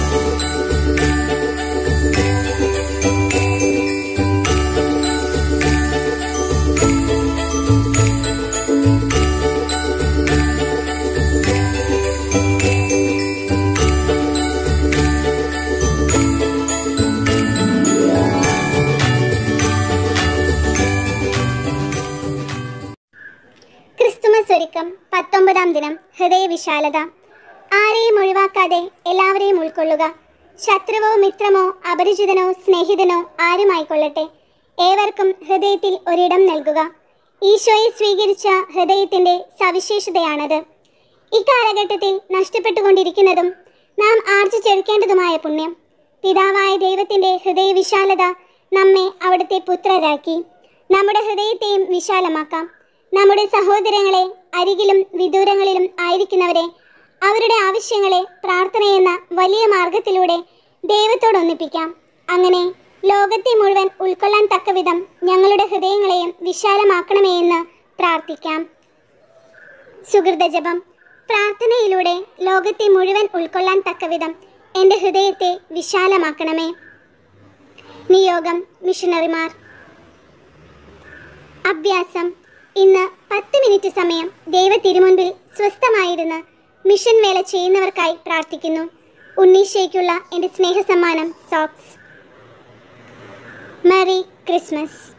Christmas ഒരുക്കം പത്തൊമ്പതാം ദിനം ഹൃദയവിശാലത ആരെയും ഒഴിവാക്കാതെ എല്ലാവരെയും ഉൾക്കൊള്ളുക ശത്രുവോ മിത്രമോ അപരിചിതനോ സ്നേഹിതനോ ആരുമായിക്കൊള്ളട്ടെ ഏവർക്കും ഹൃദയത്തിൽ ഒരിടം നൽകുക ഈശോയെ സ്വീകരിച്ച ഹൃദയത്തിന്റെ സവിശേഷതയാണത് ഇക്കാലഘട്ടത്തിൽ നഷ്ടപ്പെട്ടുകൊണ്ടിരിക്കുന്നതും നാം ആർജിച്ചെടുക്കേണ്ടതുമായ പുണ്യം പിതാവായ ദൈവത്തിന്റെ ഹൃദയവിശാലത നമ്മെ അവിടുത്തെ പുത്രരാക്കി നമ്മുടെ ഹൃദയത്തെയും വിശാലമാക്കാം നമ്മുടെ സഹോദരങ്ങളെ അരികിലും വിദൂരങ്ങളിലും ആയിരിക്കുന്നവരെ അവരുടെ ആവശ്യങ്ങളെ പ്രാർത്ഥനയെന്ന വലിയ മാർഗത്തിലൂടെ ദൈവത്തോടൊന്നിപ്പിക്കാം അങ്ങനെ ലോകത്തെ മുഴുവൻ ഉൾക്കൊള്ളാൻ തക്കവിധം ഞങ്ങളുടെ ഹൃദയങ്ങളെയും വിശാലമാക്കണമേ എന്ന് പ്രാർത്ഥിക്കാം സുഹൃതജപം പ്രാർത്ഥനയിലൂടെ ലോകത്തെ മുഴുവൻ ഉൾക്കൊള്ളാൻ തക്കവിധം എൻ്റെ ഹൃദയത്തെ വിശാലമാക്കണമേ നിയോഗം മിഷണറിമാർ അഭ്യാസം ഇന്ന് പത്ത് മിനിറ്റ് സമയം ദൈവ തിരുമുൻപിൽ സ്വസ്ഥമായിരുന്ന് മിഷൻ വേല ചെയ്യുന്നവർക്കായി പ്രാർത്ഥിക്കുന്നു ഉണ്ണീഷയ്ക്കുള്ള എൻ്റെ സ്നേഹസമ്മാനം സോക്സ് മെറി ക്രിസ്മസ്